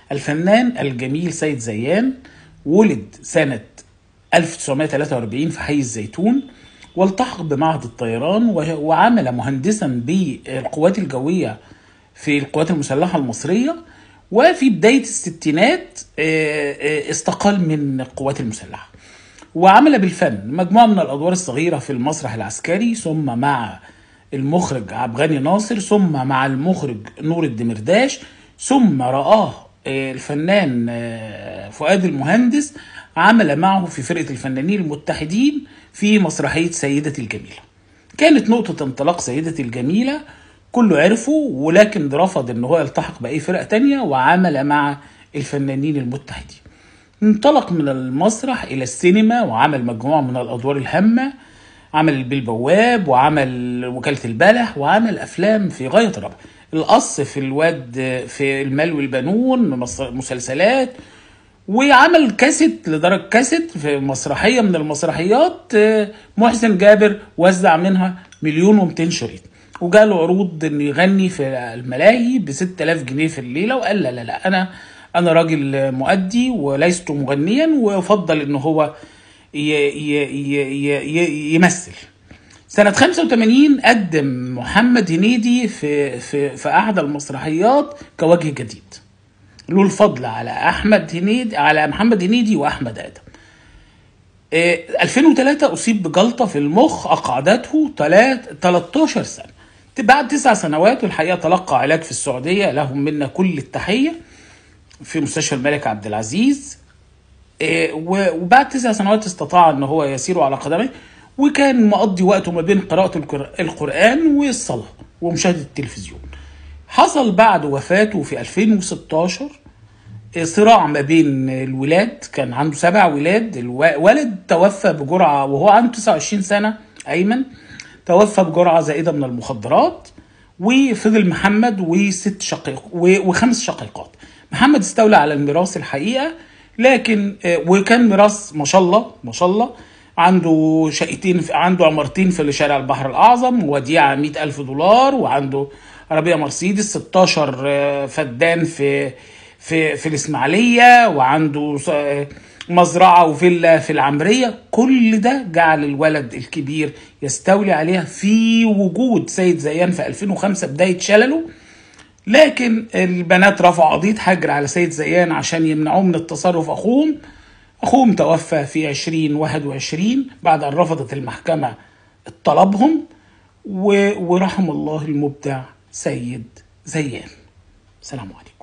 الفنان الجميل سيد زيان ولد سنة 1943 في حي الزيتون والتحق بمعهد الطيران وعمل مهندسا بالقوات الجوية في القوات المسلحة المصرية وفي بداية الستينات استقال من القوات المسلحة وعمل بالفن مجموعة من الأدوار الصغيرة في المسرح العسكري ثم مع المخرج عبغاني ناصر ثم مع المخرج نور الدمرداش ثم رآه الفنان فؤاد المهندس عمل معه في فرقة الفنانين المتحدين في مسرحية سيدتي الجميلة كانت نقطة انطلاق سيدتي الجميلة كله عرفه ولكن رفض ان هو يلتحق بأي فرقة تانية وعمل مع الفنانين المتحدين انطلق من المسرح إلى السينما وعمل مجموعة من الأدوار الهامة عمل البلبواب وعمل وكالة البلح وعمل أفلام في غاية الرابع القص في الواد في المال والبنون مسلسلات وعمل كاسيت لدرجة كاسيت في مسرحية من المسرحيات محسن جابر وزع منها مليون ومتين شريط وجاله عروض انه يغني في الملاهي ب 6000 جنيه في الليله وقال لا لا لا انا انا راجل مؤدي وليست مغنيا ويفضل ان هو ي ي ي يمثل سنة 85 قدم محمد هنيدي في في في أحد المسرحيات كوجه جديد. له الفضل على أحمد هنيدي على محمد هنيدي وأحمد آدم. 2003 أصيب بجلطة في المخ أقعدته 13 سنة. بعد تسع سنوات والحقيقة تلقى علاج في السعودية لهم منا كل التحية في مستشفى الملك عبد العزيز وبعد تسع سنوات استطاع ان هو يسير على قدميه وكان مقضي وقته ما بين قراءة القرآن والصلاة ومشاهدة التلفزيون حصل بعد وفاته في 2016 صراع ما بين الولاد كان عنده سبع ولاد الولد توفى بجرعة وهو عنده 29 سنة أيمن توفى بجرعة زائدة من المخدرات وفضل محمد وست شقيق وخمس شقيقات محمد استولى على الميراث الحقيقة لكن وكان ميراث ما شاء الله ما شاء الله عنده شقتين عنده عمارتين في شارع البحر الأعظم وديعة مئة ألف دولار وعنده عربية مرسيدس 16 فدان في في في الإسماعيلية وعنده مزرعة وفيلا في العمرية كل ده جعل الولد الكبير يستولي عليها في وجود سيد زيان في 2005 بداية شلله لكن البنات رفعوا قضية حجر على سيد زيان عشان يمنعوه من التصرف أخوهم أخوهم توفى في 2021 بعد أن رفضت المحكمة طلبهم ورحم الله المبدع سيد زيان سلام عليكم